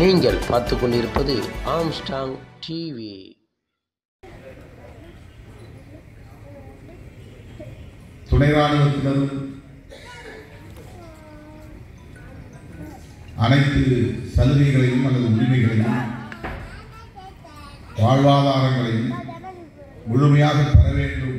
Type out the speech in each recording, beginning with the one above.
நீங்கள் பார்த்து கொண்டிருப்பது ஆம்ஸ்டாங் டிவி துணை ராணுவத்தினரும் அனைத்து சலுகைகளையும் அல்லது உரிமைகளையும் வாழ்வாதாரங்களையும் முழுமையாக பெற வேண்டும்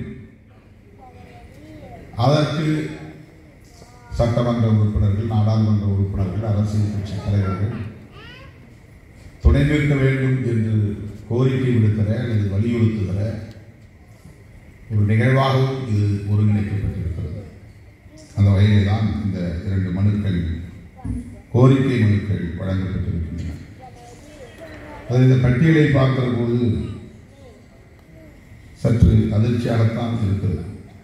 அதற்கு சட்டமன்ற உறுப்பினர்கள் நாடாளுமன்ற உறுப்பினர்கள் அரசியல் கட்சி தலைவர்கள் துணை நிற்க வேண்டும் என்று கோரிக்கை விடுக்கிற அல்லது வலியுறுத்துகிற ஒரு நிகழ்வாகவும் இது ஒருங்கிணைக்கப்பட்டிருக்கிறது அந்த வகையில் தான் இந்த இரண்டு மனுக்கள் கோரிக்கை மனுக்கள் வழங்கப்பட்டிருக்கின்றன அது இந்த பட்டியலை பார்க்கிற போது சற்று அதிர்ச்சியாகத்தான் இருக்கிறது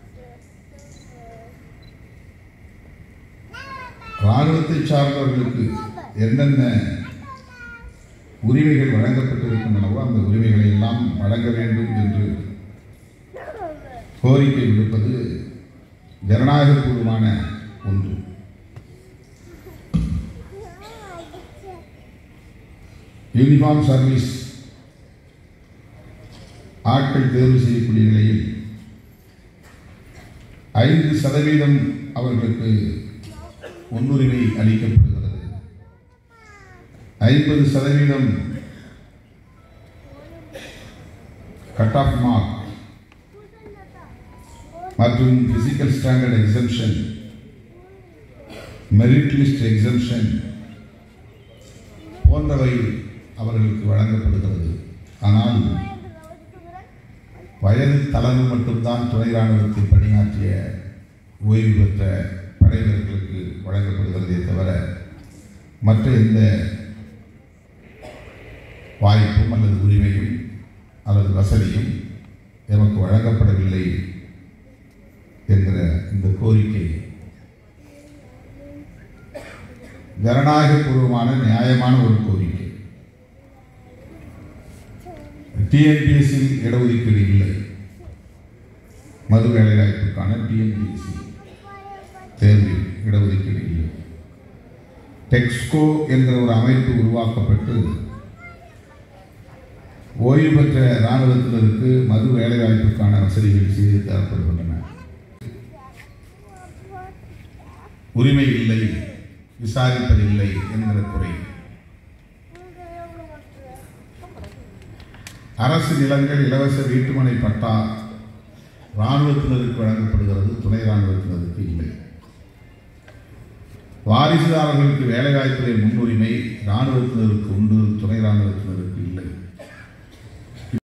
இராணுவத்தை சார்ந்தவர்களுக்கு என்னென்ன உரிமைகள் வழங்கப்பட்டிருக்கின்றனவோ அந்த உரிமைகளை எல்லாம் வழங்க வேண்டும் என்று கோரிக்கை விடுப்பது ஜனநாயகபூர்வமான ஒன்று யூனிஃபார்ம் சர்வீஸ் ஆட்கள் தேர்வு செய்யக்கூடிய நிலையில் ஐந்து சதவீதம் அவர்களுக்கு முன்னுரிமை அளிக்கப்படுகிறது ஐம்பது சதவீதம் கட் ஆஃப் மார்க் மற்றும் physical standard exemption merit list exemption போன்றவை அவர்களுக்கு வழங்கப்படுகிறது ஆனால் வயது தளர்வு மட்டும்தான் துணை ராணுவத்தில் பணியாற்றிய ஓய்வு பெற்ற படை வீரர்களுக்கு வழங்கப்படுகிறதே தவிர மற்ற எந்த வாய்ப்பும் அல்லது உரிமையும் அல்லது வசதியும் எமக்கு வழங்கப்படவில்லை என்கிற இந்த கோரிக்கை ஜனநாயகபூர்வமான நியாயமான ஒரு கோரிக்கை டிஎன்பிஎஸ்சி இடஒதுக்கீடு இல்லை மது வேலைவாய்ப்புக்கான டிஎன்பிஎஸ்சி தேர்வில் இடஒதுக்கீடு இல்லை டெக்ஸ்கோ என்கிற ஒரு அமைப்பு உருவாக்கப்பட்டு ஓய்வு பெற்ற இராணுவத்தினருக்கு மது வேலைவாய்ப்புக்கான வசதிகள் செய்து தரப்படுகின்றன உரிமை இல்லை விசாரிப்பதில்லை என்கிற குறை அரசு நிலங்கள் இலவச வீட்டுமனை பட்டா இராணுவத்தினருக்கு வழங்கப்படுகிறது துணை இராணுவத்தினருக்கு இல்லை வாரிசுதாரர்களுக்கு வேலைவாய்ப்பிலே முன்னுரிமை இராணுவத்தினருக்கு உண்டு துணை இராணுவத்தினருக்கு இல்லை